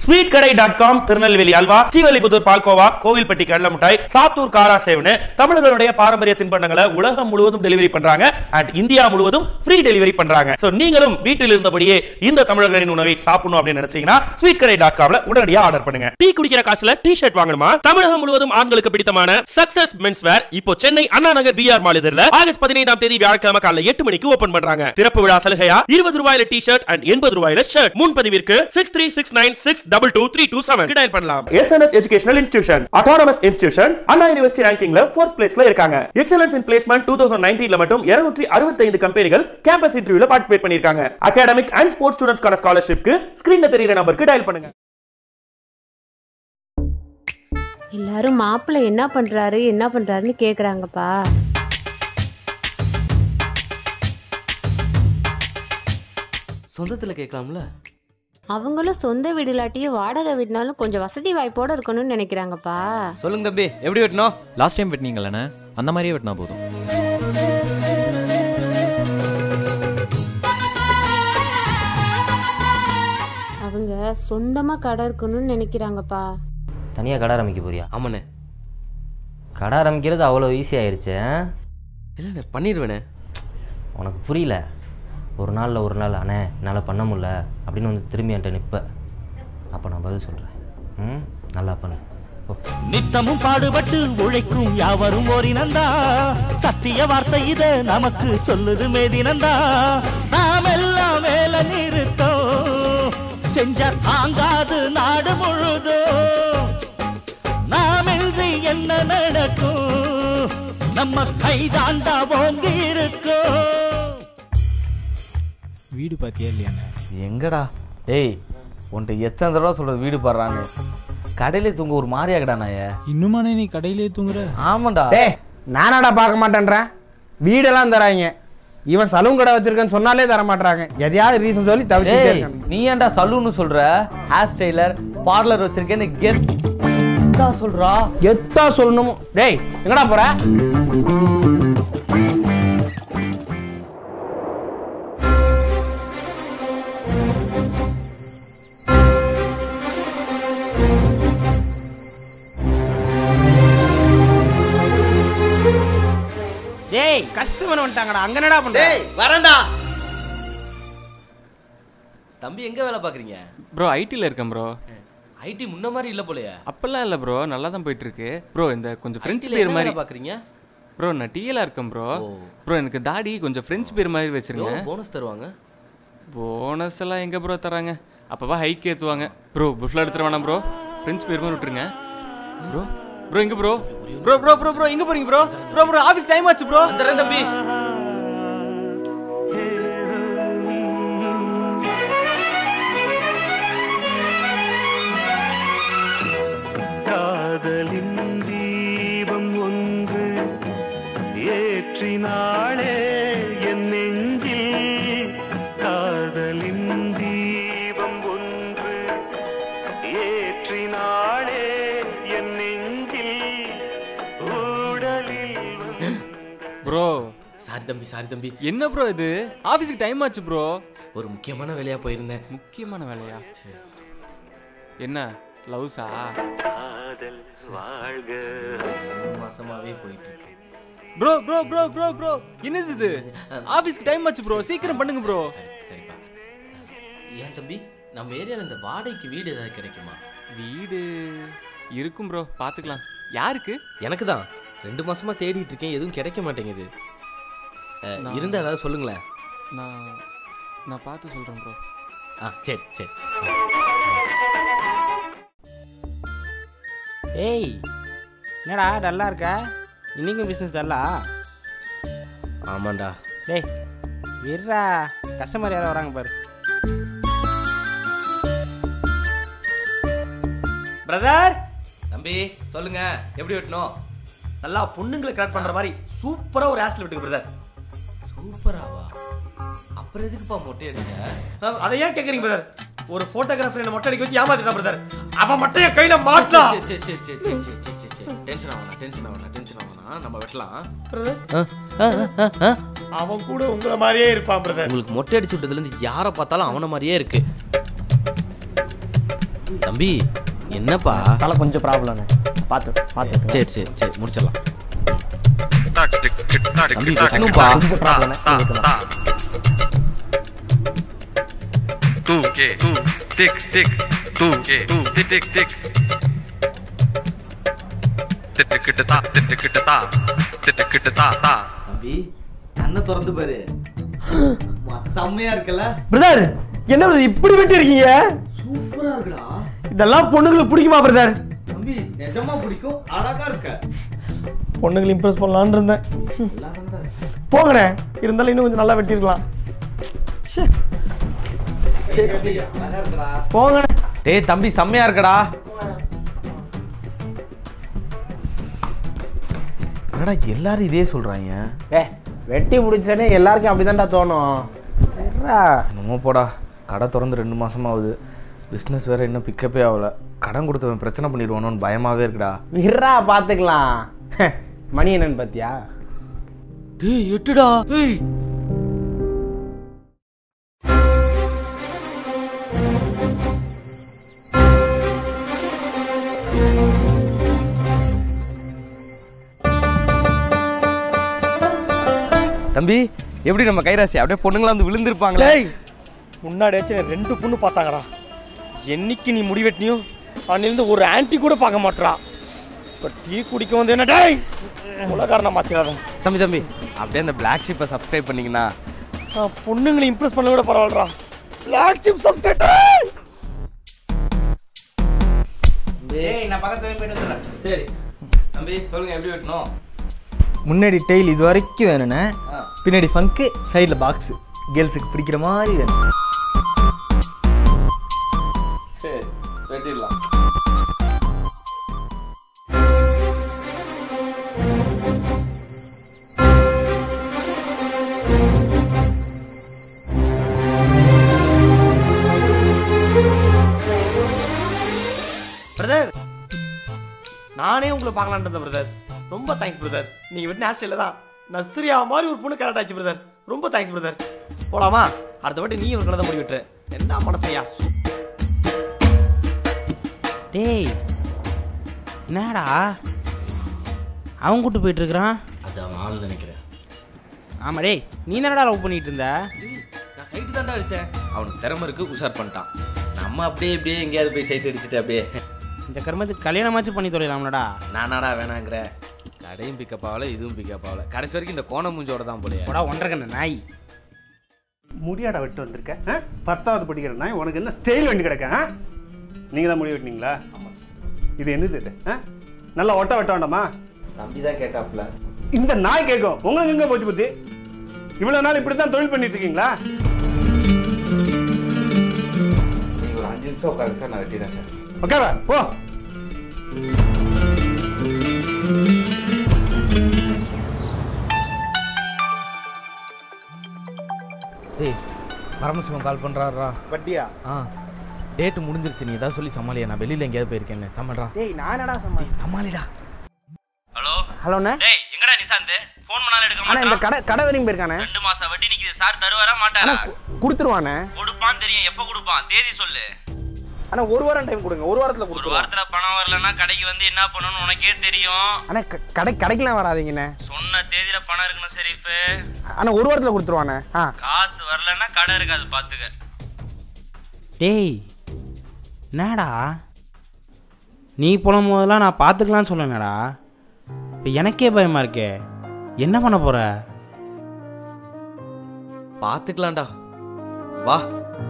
Sweet Kadai dot com Tirunelveli halwa Srivilliputhur palkova Kovilpatti கடலை மிட்டாய் சாத்தூர் காரா சேவனு தமிழர்களுடைய பாரம்பரிய தின்பண்டங்களை உலகம் முழுவதும் டெலிவரி பண்றாங்க அண்ட் இந்தியா முழுவதும் ஃப்ரீ டெலிவரி பண்றாங்க சோ நீங்களும் வீட்டில் இருந்தபடியே இந்த தமிழர்களின் உணவை சாப்பிடணும் அப்படின்னு நினைச்சீங்கன்னா ஸ்வீட் கடை டாட் காம்ல உடனடியாக ஆர்டர் பண்ணுங்க டீ குடிக்கிற காசுல டி ஷர்ட் வாங்கணுமா தமிழகம் முழுவதும் ஆண்களுக்கு பிடித்தமான சக்சஸ் மென்ஸ் வேர் இப்போ சென்னை அண்ணா நகர் பிஆர் மால் எதிரில் ஆகஸ்ட் பதினைந்தாம் தேதி வியாழக்கிழமை காலைல எட்டு மணிக்கு ஓபன் பண்றாங்க திறப்பு விழா சலுகையா இருபது ரூபாயில டி ஷர்ட் அண்ட் எண்பது ரூபாயில ஷர்ட் முன்பதிவிற்கு six three six nine six double two three two seven dial பண்ணலாம் SNS educational institution autonomous institution Anna university ரேங்கிங்ல ஃபோர்த் பிளேஸ்ல இருக்காங்க excellence in placement two thousand நைன்டீன்ல மட்டும் இருநூற்றி அறுபத்தைந்து கம்பெனிகள் கேம்பஸ் இன்டர்வியூல பார்ட்டிசிபேட் பண்ணிருக்காங்க அகாடமிக் அண்ட் ஸ்போர்ட்ஸ் ஸ்டூடெண்ட்ஸ்க்கான ஸ்காலர்ஷிப்க்கு ஸ்கிரீன்ல தெரியுற நம்பருக்கு டயல் பண்ணுங்க எல்லாரும் மாப்பிள்ளை என்ன பண்றாரு என்ன பண்றாருன்னு கேக்குறாங்கப்பா சொந்தத்துல கேட்கலாம்ல அவங்களும் சொந்த வீடு இல்லாட்டியும் வாடகை வீடுனாலும் கொஞ்சம் வசதி வாய்ப்போட இருக்கணும்னு நினைக்கிறாங்கப்பா சொல்லுங்க தம்பி எப்படி வெட்டணும் லாஸ்ட் டைம் வெட்டினீங்களண்ணே அந்த மாதிரியே வெட்டினா போதும் அவங்க சொந்தமா கடை இருக்கணும்னு நினைக்கிறாங்கப்பா தனியாக கடை ஆரம்பிக்க போறியா ஆமாண்ணே கடை ஆரம்பிக்கிறது அவ்வளோ ஈஸி ஆயிருச்சு ஆ? இல்லைண்ணே பண்ணிடுவேண்ணே உனக்கு புரியல ஒரு நாளில் ஒரு நாள் அண்ணே என்னால் பண்ண முடியல அப்படின்னு வந்து திரும்பி என்கிட்ட நிற்ப அப்போ நான் பதில் சொல்கிறேன் ம் நல்லா பண்ணு போ நித்தமும் பாடுபட்டு உழைக்கும் யாவரும் ஓரினந்தா சத்திய வார்த்தை இத நமக்கு சொல்லுது மேதினந்தா நாம் எல்லாம் வேலை நிறுத்தம் செஞ்ச தாங்காது நாடு முழுதும் நாமின்றி என்ன நடக்கும் நம்ம கைதாண்டா ஓங்கி இருக்கும் வீடு பார்த்தியா இல்லையாண்ணே எங்கடா ஏய் உன்கிட்ட எத்தனை தடவை சொல்றது வீடு பாடுறான்னு கடையிலே தூங்க ஒரு மாதிரியாகடா நாய இன்னுமாண்ணே நீ கடையிலே தூங்குற ஆமாண்டா டேய் நானாடா பார்க்க மாட்டேன்றேன் வீடெல்லாம் தராங்க இவன் சலூன் கடை வச்சிருக்கேன்னு சொன்னாலே தர மாட்டாங்க எதையாவது ரீசன் சொல்லி தவிர்த்துட்டே ஏய் இருக்காங்க நீ ஏன்டா சலூன்னு சொல்ற ஹேர் ஸ்டைலர் பார்லர் வச்சிருக்கேன்னு கெத்தா சொல்றா எத்தா சொல்லணுமோ டேய் எங்கடா போற டேய் கஸ்டமர் வந்துட்டாங்கடா அங்க என்னடா பண்ற டேய் வரேன்டா தம்பி எங்க வேலை பாக்குறீங்க ப்ரோ ஐடியில் இருக்கேன் ப்ரோ ஐடி முன்ன மாதிரி இல்ல போலயே அப்பெல்லாம் இல்லை ப்ரோ நல்லா தான் போயிட்டு இருக்கு ப்ரோ இந்த கொஞ்சம் ஃப்ரெஞ்ச் IT ல பேர் என்ன மாதிரி வேலை பாக்குறீங்க ப்ரோ நான் டிஎலாக இருக்கேன் ப்ரோ ஓ. ப்ரோ எனக்கு தாடி கொஞ்சம் ஃப்ரெஞ்ச் பேர் மாதிரி வச்சிருங்க போனஸ் தருவாங்க போனஸ் எல்லாம் எங்கே ப்ரோ தராங்க அப்பப்போ ஹைக் ஏற்றுவாங்க ப்ரோ புஃப்ல எடுத்துட்டு வேணாம் ப்ரோ ஃப்ரெஞ்ச் பேர் மாதிரி விட்டுருங்க ப்ரோ ப்ரோ எங்க bro bro bro bro bro எங்க போறீங்க bro bro bro office time ஆச்சு ப்ரோ வந்துடுறேன் தம்பி காதலின் தீபம் ஒன்று ஏற்றினாளே என் நெஞ்சில் காதலின் தீபம் ஒன்று ஏற்றினாளே என் நெஞ்சில் ஊடலில் ப்ரோ சாரி தம்பி சாரி தம்பி என்ன ப்ரோ இது ஆஃபீஸுக்கு டைம் ஆச்சு ப்ரோ ஒரு முக்கியமான வேலையா போயிருந்தேன் முக்கியமான வேலையா என்ன லவ்ஸா காதல் வாழ்க மூணு மாசமாவே போயிட்டு இருக்கு bro bro bro bro bro என்னது இது ஆஃபீஸ்க்கு டைம் ஆச்சு ப்ரோ சீக்கிரம் பண்ணுங்க ப்ரோ சரி சரிப்பா ஏன் தம்பி நம்ம ஏரியால இந்த வாடகைக்கு வீடு ஏதாவது கிடைக்குமா வீடு இருக்கும் ப்ரோ பார்த்துக்கலாம் யாருக்கு எனக்கு தான் ரெண்டு மாசமா தேடிட்டு இருக்கேன் எதுவும் கிடைக்க மாட்டேங்குது அஹ், நான்- இருந்தா ஏதாவது சொல்லுங்களேன் நான் நான் பார்த்து சொல்கிறேன் ப்ரோ ஆ சரி சரி ஏய் என்னடா டல்லா இருக்க இன்னைக்கும் பிஸ்னஸ் டல்லா ஆமாண்டா டேய் விட்றா கஸ்டமர் யாரோ வராங்க பாரு பிரதர் தம்பி சொல்லுங்க எப்படி வெட்டணும் நல்லா பொண்ணுங்களை கரெக்ட் பண்ற மாதிரி சூப்பரா ஒரு ஹேர் ஸ்டைல் விட்டுக்கு பிரதர் சூப்பராவா அப்புறம் எதுக்குப்பா மொட்டை அடிச்ச அதை ஏன் கேக்குறீங்க பிரதர் ஒரு போட்டோகிராஃபர் என்ன மொட்டை அடிக்க வச்சு ஏமாத்திட்டான் பிரதர் அவன் மட்டைய கையில மாட்டா சரி, சரி, சரி, சரி, சரி, சரி, சரி, சரி, சரி. டென்ஷன் ஆகணும் டென்ஷன் ஆகணும் டென்ஷன் ஆகணும் நம்ம வெட்டலாம் அவன் கூட உங்கள மாதிரியே இருப்பான் பிரதர் உங்களுக்கு மொட்டை அடிச்சு விட்டதுல இருந்து யாரை பார்த்தாலும் அவன மாதிரியே இருக்கு தம்பி என்னப்பா தலை கொஞ்சம் ப்ராப்ளம் பார்த்து பார்த்து சரி சரி சரி முடிச்சிடலாம் தம்பி வெட்டணும்பா. கொஞ்சம் ப்ராப்ளம் டூ கே டூ டிக் டிக் டூ கே டூ டிக் டிக் டிக் திட்டுக்கிட்டு தா திட்டுக்கிட்டு தா திட்டுக்கிட்டு தா தா தம்பி கண்ணை திறந்து பாரு செம்மையா இருக்குல்ல பிரதர் என்ன பிரதர் இப்படி வெட்டி இருக்கீங்க சூப்பரா இருக்குடா இதெல்லாம் பொண்ணுங்களுக்கு பிடிக்குமா பிரதர் தம்பி நிஜமா பிடிக்கும் அழகா இருக்க பொண்ணுங்களை இம்ப்ரெஸ் பண்ணலான்னு இருந்தேன் போங்கண்ணே இருந்தாலும் இன்னும் கொஞ்சம் நல்லா வெட்டியிருக்கலாம் ச்சே. போங்கண்ணே டேய் தம்பி செம்மையா இருக்கடா என்னடா எல்லாரும் இதே சொல்றாங்க ஏ வெட்டி முடிச்சனே எல்லாருக்கும் அப்படிதான்டா தோணும் இருடா. என்னமோ போடா கடை திறந்து ரெண்டு மாசமா ஆகுது பிஸ்னஸ் வேற இன்னும் பிக்கப்பே ஆகல கடன் கொடுத்தவன் பிரச்சனை பண்ணிடுவானோன்னு பயமாவே இருக்குடா விர்றா பார்த்துக்கலாம் மணி என்னன்னு பார்த்தியா டேய் எட்டுடா ஏய் தம்பி எப்படி நம்ம கைராசி அப்படியே பொண்ணுங்களா வந்து விழுந்திருப்பாங்களே டேய் முன்னாடியாச்சும் ரெண்டு பொண்ணு பார்த்தாங்கடா என்னைக்கு நீ முடி வெட்டினியோ அன்னிலிருந்து ஒரு ஆன்ட்டி கூட பார்க்க மாட்றா இப்போ டீ குடிக்க வந்து என்ன டேய் உலகாரனை மாற்றிடாத தம்பி தம்பி அப்படியே அந்த பிளாக் ஷிப்பை சப்ஸ்கிரைப் பண்ணீங்கன்னா பொண்ணுங்களை இம்ப்ரெஸ் பண்ண விட பரவாயில்லடா பிளாக் சிப் சப்ஸ்கிரைப் டேய் நான் பக்கத்துல போயிட்டு வந்துடுறேன் சரி தம்பி சொல்லுங்க எப்படி வெட்டணும் முன்னாடி டெய்ல் இது வரைக்கும் வேணுண்ணே பின்னாடி ஃபங்க்கு சைடில் பாக்ஸு கேர்ள்ஸுக்கு பிடிக்கிற மாதிரி வேணும் சரி வெட்டிடலாம் பிரதர் நானே உங்களை பார்க்கலான்னு இருந்தேன் பிரதர் ரொம்ப தேங்க்ஸ் பிரதர் நீங்கள் வெட்டின ஹேர் தான் நஸ்ரியா மாதிரி ஒரு பொண்ணு கரெக்ட் ஆச்சு பிரதர் ரொம்ப தேங்க்ஸ் பிரதர் போலாமா அடுத்த வாட்டி நீ ஒரு கலதை முடி விட்டுரு என்ன மனசையா டேய் என்னடா அவன் கூட்டு போயிட்டு இருக்கிறான் அது அவன் ஆள் நினைக்கிறேன் ஆமா டேய் நீ தானடா லவ் பண்ணிட்டு இருந்த நான் சைட்டு தான்டா அடிச்சேன் அவனுக்கு திறமை இருக்கு உஷார் பண்ணிட்டான் நம்ம அப்படியே இப்படியே எங்கேயாவது போய் சைட் அடிச்சுட்டு அப்படியே இந்த கர்மத்துக்கு கல்யாணமாச்சும் பண்ணி தொலைலாம்லடா நானாடா வேணாங்கிறேன் கடையும் பிக்கப் ஆகல இதுவும் பிக்கப் ஆகல கடைசி வரைக்கும் இந்த கோண மூஞ்சோட தான் போலையா போடா ஒன்றரை கண்ண நாய் முடியாடா வெட்டு வந்திருக்க ஆ? பத்தாவது படிக்கிறேன்னா உனக்கு என்ன ஸ்டைல் வண்டி கிடக்க ஆ? நீங்க தான் முடி வெட்டினீங்களா இது என்னது இது ஆ? நல்லா ஒட்ட வெட்ட வேண்டாமா தம்பி தான் கேட்டாப்ல இந்த நாய் கேட்கும் உங்களுக்கு எங்க போச்சு புத்தி இவ்வளவு நாள் இப்படி தான் தொழில் பண்ணிட்டு இருக்கீங்களா நீங்க ஒரு அஞ்சு நிமிஷம் உட்காருங்க சார் நான் வெட்டிடுறேன் சார் உட்கார போ ஏய் பரமசிவம் கால் பண்றாரா வட்டியா ஆ டேட் முடிஞ்சிருச்சு நீ ஏதாவது சொல்லி சமாளியா நான் வெளியில எங்கேயாவது போயிருக்கேன் சமாளிடா டேய் நான் என்னடா சமாளி சமாளிடா ஹலோ ஹலோண்ணே டேய் எங்கடா நிசாந்த் ஃபோன் பண்ணாலும் எடுக்க அண்ணா இந்த மாட்டான் கடை கடை வரையும் போயிருக்கானே ரெண்டு மாசம் வட்டி நிக்குது சார் தருவாரா மாட்டாரா கொடுத்துருவானே கொடுப்பான்னு தெரியும் எப்போ கொடுப்பான் தேதி சொல்லு அண்ணா ஒரு வாரம் டைம் கொடுங்க ஒரு வாரத்தில் ஒரு கொடுத்துருவான் வாரத்துல பணம் வரலன்னா கடைக்கு வந்து என்ன பண்ணணும்னு உனக்கே தெரியும் அண்ணா க- கடை கடைக்கெல்லாம் வராதீங்கண்ணே சொன்ன தேதியில பணம் இருக்கணும் ஷெரீஃப் அண்ணா ஒரு வாரத்தில் கொடுத்துருவானே ஆ காசு வரலன்னா கடை இருக்காது பாத்துக்க டேய் என்னடா நீ புலம் போதெல்லாம் நான் பார்த்துக்கலான்னு சொல்லணடா இப்போ எனக்கே பயமா இருக்கே என்ன பண்ண போற பாத்துக்கலாம்டா வா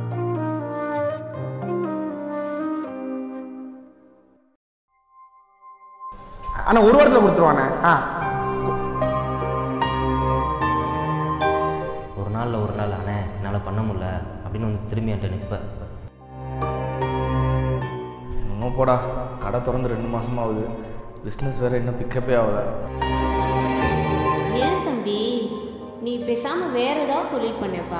அண்ணா ஒரு வாரத்தில் கொடுத்துருவானே ஆ ஒரு நாளில் ஒரு நாள் அண்ணே என்னால் பண்ண முடியல அப்படின்னு வந்து திரும்பி என்கிட்ட நிற்ப என்னமோ போடா கடை திறந்து ரெண்டு மாசமா ஆகுது பிஸ்னஸ் வேற இன்னும் பிக்கப்பே ஆகல ஏன் தம்பி நீ பேசாம வேற ஏதாவது தொழில் பண்ணப்பா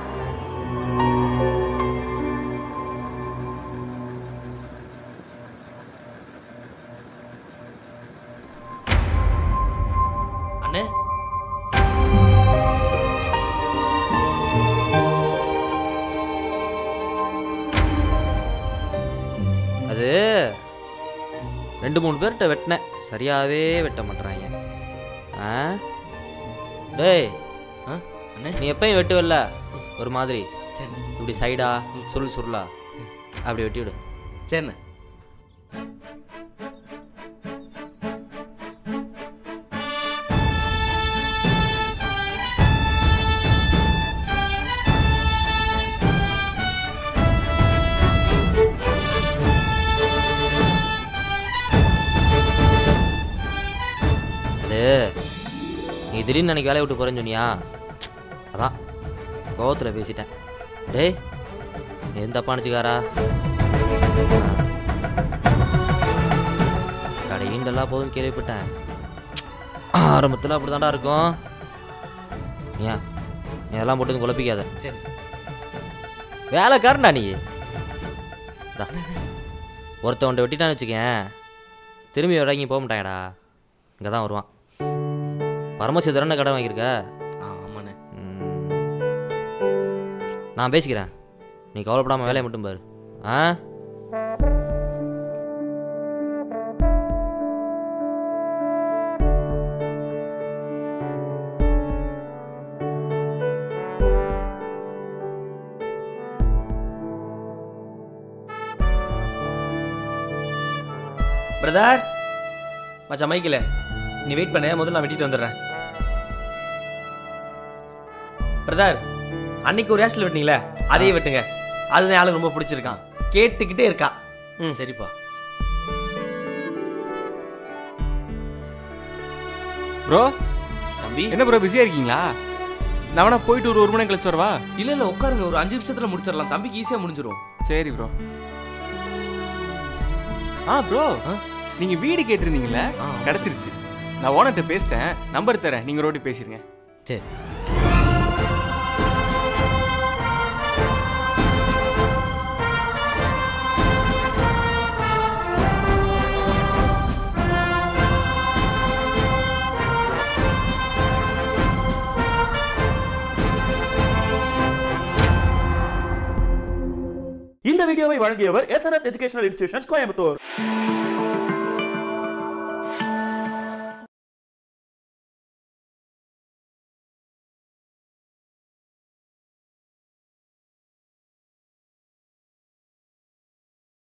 அண்ணே அது ரெண்டு மூணு பேர்கிட்ட வெட்டினேன் சரியாவே வெட்ட மாட்றாங்க ஆ டேய் நீ எப்பயும் வெட்டுவல்ல ஒரு மாதிரி இப்படி சைடா சுருள் சுருளா அப்படி வெட்டி விடு சரிண்ணே அது நீ திடீர்னு அன்னைக்கு வேலையை விட்டு போறேன்னு சொன்னியா அதான் கோவத்தில் பேசிட்டேன் டேய் நீ எந்த தப்பானுச்சுக்காரா கடையிண்டெல்லாம் போதும் கேள்விப்பட்டேன் ஆரம்பத்தில் அப்படி தாண்டா இருக்கும் ஏன் நீ எல்லாம் போட்டு எதுவும் குழப்பிக்காத சரி வேலைக்காரன்டா நீ இந்தா. ஒருத்தன் உன்ட்ட வெட்டிட்டான்னு வச்சுக்கேன் திரும்பி இறங்கி போக மாட்டாங்கடா இங்கே தான் வருவான் பரமசிவரன் கடை வாங்கியிருக்க ஆமாண்ணே ம். நான் பேசிக்கிறேன் நீ கவலைப்படாமல் வேலையை மட்டும் பாரு ஆ பிரதர் மச்சான் மைக்கில் நீ வெயிட் பண்ண முதல்ல நான் வெட்டிட்டு வந்துடுறேன் பிரதர் அன்னைக்கு ஒரு ஹேஸ்டில் வெட்டினீங்களே அதையே வெட்டுங்க அதுதான் ஆளுக்கு ரொம்ப பிடிச்சிருக்கான் கேட்டுக்கிட்டே இருக்கா ம் சரிப்பா ப்ரோ தம்பி என்ன ப்ரோ பிஸியா இருக்கீங்களா நான் வேணா போயிட்டு ஒரு ஒரு மணி நேரம் கழிச்சு வரவா இல்ல இல்ல உட்காருங்க ஒரு அஞ்சு நிமிஷத்துல முடிச்சிடலாம் தம்பிக்கு ஈஸியா முடிஞ்சிரும் சரி ப்ரோ ஆ ப்ரோ நீங்க வீடு கேட்டிருந்தீங்கல்ல கிடைச்சிருச்சு நான் ஓனர்கிட்ட பேசிட்டேன் நம்பர் தரேன் நீங்க ரோட்டி பேசிருங்க சரி இந்த வீடியோவை வழங்கியவர் எஸ்என்எஸ் எஜுகேஷனல் இன்ஸ்டிடியூஷன்ஸ் கோயம்புத்தூர்